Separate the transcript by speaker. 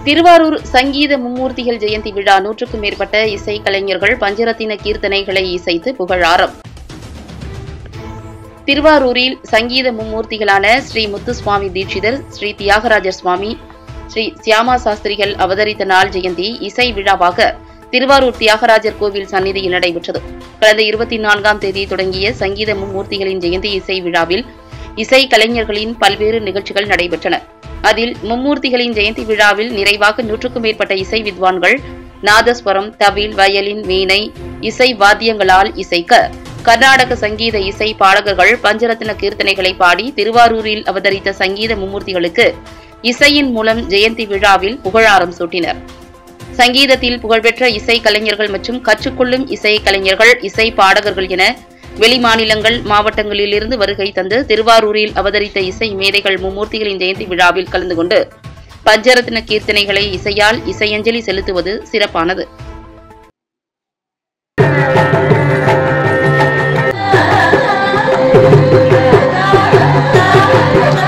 Speaker 1: திருவாரூர் சங்கீத மும்மூர்த்திகள் ஜெயந்தி விழா நூற்றுக்கும் மேற்பட்ட இசை கலைஞர்கள் பஞ்சரத்தின கீர்த்தனைகளை இசைத்து புகழாரம் திருவாரூரில் சங்கீத மும்மூர்த்திகளான ஸ்ரீ முத்துசுவாமி தீட்சிதர் ஸ்ரீ தியாகராஜர் சுவாமி ஸ்ரீ சியாமா சாஸ்திரிகள் அவதரித்த நாள் ஜெயந்தி இசை விழாவாக திருவாரூர் தியாகராஜர் கோவில் சந்நிதியில் நடைபெற்றது கடந்த இருபத்தி நான்காம் தேதி தொடங்கிய சங்கீத மும்மூர்த்திகளின் ஜெயந்தி இசை விழாவில் இசை கலைஞர்களின் பல்வேறு நிகழ்ச்சிகள் நடைபெற்றன அதில் மும்மூர்த்திகளின் ஜெயந்தி விழாவில் நிறைவாக நூற்றுக்கும் மேற்பட்ட இசை வித்வான்கள் நாதஸ்வரம் தவில் வயலின் வீணை இசை வாத்தியங்களால் இசைக்க கர்நாடக சங்கீத இசை பாடகர்கள் பஞ்சரத்ன கீர்த்தனைகளை பாடி திருவாரூரில் அவதரித்த சங்கீத மும்மூர்த்திகளுக்கு இசையின் மூலம் ஜெயந்தி விழாவில் புகழாரம் சூட்டினர் சங்கீதத்தில் புகழ்பெற்ற இசை கலைஞர்கள் மற்றும் கற்றுக்கொள்ளும் இசை கலைஞர்கள் இசை பாடகர்கள் என வெளிமாநிலங்கள் மாவட்டங்களிலிருந்து வருகை தந்து திருவாரூரில் அவதரித்த இசை மேதைகள் மும்மூர்த்திகளின் ஜெயந்தி விழாவில் கலந்து கொண்டு பஞ்சரத்ன கீர்த்தனைகளை இசையால் இசையஞ்சலி செலுத்துவது சிறப்பானது
Speaker 2: ஆ